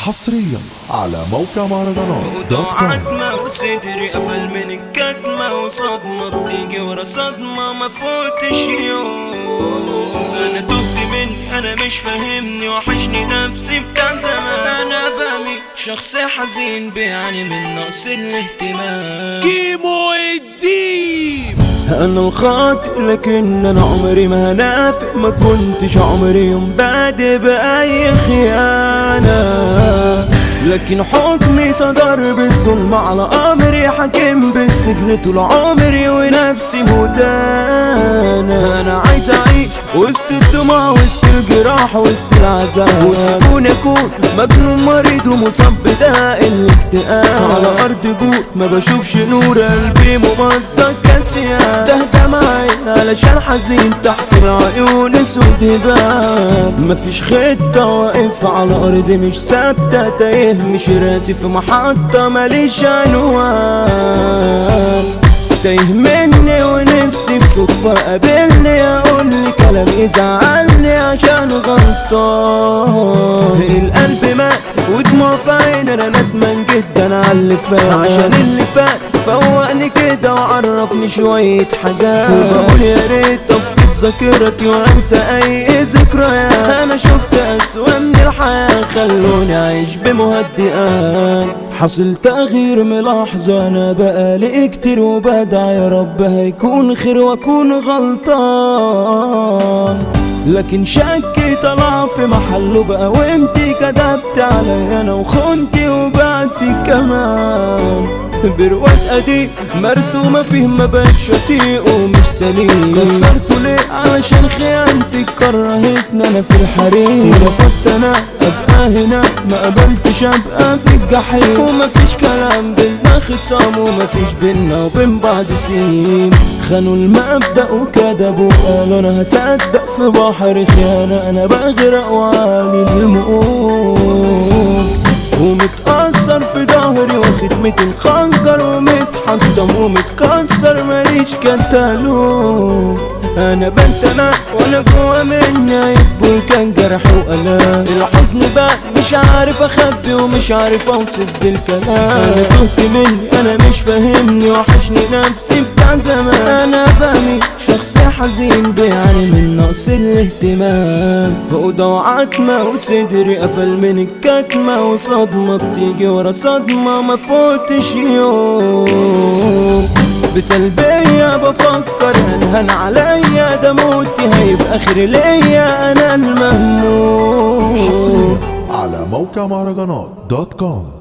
حصريا على موقع مهرجانات دوت وضاع كوم عتمة وصدري قفل من الكتمة وصدمة بتيجي ورا صدمة ما فوتش يوم أنا تبت مني أنا مش فاهمني وحشني نفسي بتاع زمان أنا بامي شخص حزين بيعاني من نقص الاهتمام كيمو الديب انا الخاطئ لكن انا عمري ما هنافق ما كنتش عمري يوم بادئ باي خيانه لكن حكمي صدر بالظلم على امري حاكم بالسجن طول عمري ونفسي مدانة انا عايز اعيش وسط الدموع وسط الجراح وسط العذاب وسيبوني اكون مجنون مريض ومصاب بداء الاكتئاب على ارض جوع ما بشوفش نور قلبي ممزق كاسيان ده دمعي علشان حزين تحت العيون اسود هباب مفيش خطة واقف على ارض مش ثابتة تايه مش راسي في محطة ماليش عنوان تايه مني ونفسي في صدفة قابلني اقول لي كلام يزعلني عشان غلطان القلب مات ودموع في عيني انا ندمان جدا على اللي فات عشان اللي فات فوقني كده وعرفني شوية حاجات وبقول يا ريت افقد ذاكرتي وانسى اي ذكريات انا شفت اسوأ من الحياة خلوني اعيش بمهدئات حصل تغيير ملاحظة انا بقالي كتير وبدعي يا رب هيكون خير واكون غلطان لكن شكي طلع في محله بقى وانتي كدبت عليا انا وخنتي وبعتي كمان برواز قديم مرسومة فيه ما بقتش اطيق ومش سليم كسرته ليه علشان خيانتك كرهتني انا في الحريم ورفضت انا ابقى هنا ما قبلتش ابقى في الجحيم ومفيش كلام بينا خصام ومفيش بينا وبين بعض سنين خانوا المبدأ وكذبوا قالوا انا هصدق في بحر خيانة انا بغرق وعالي الموت ومتأثر في ظهري وختمة الخنجر ومتحطم ومتكسر ماليش كتالوج انا بنت انا وانا جوا مني عيب كان جرح والام الحزن بقى مش عارف اخبي ومش عارف اوصف بالكلام انا تهت مني انا مش فاهمني وحشني نفسي بتاع زمان انا بامي شخص حزين بيعاني من نقص الاهتمام فوضى وعتمة وصدري قفل من الكتمة وصدمة بتيجي ورا صدمة ما فوتش يوم بسلبية بفكر هنهن عليا ده موتي هيبقى اخر ليا انا المهموم حصريا على موقع مهرجانات دوت كوم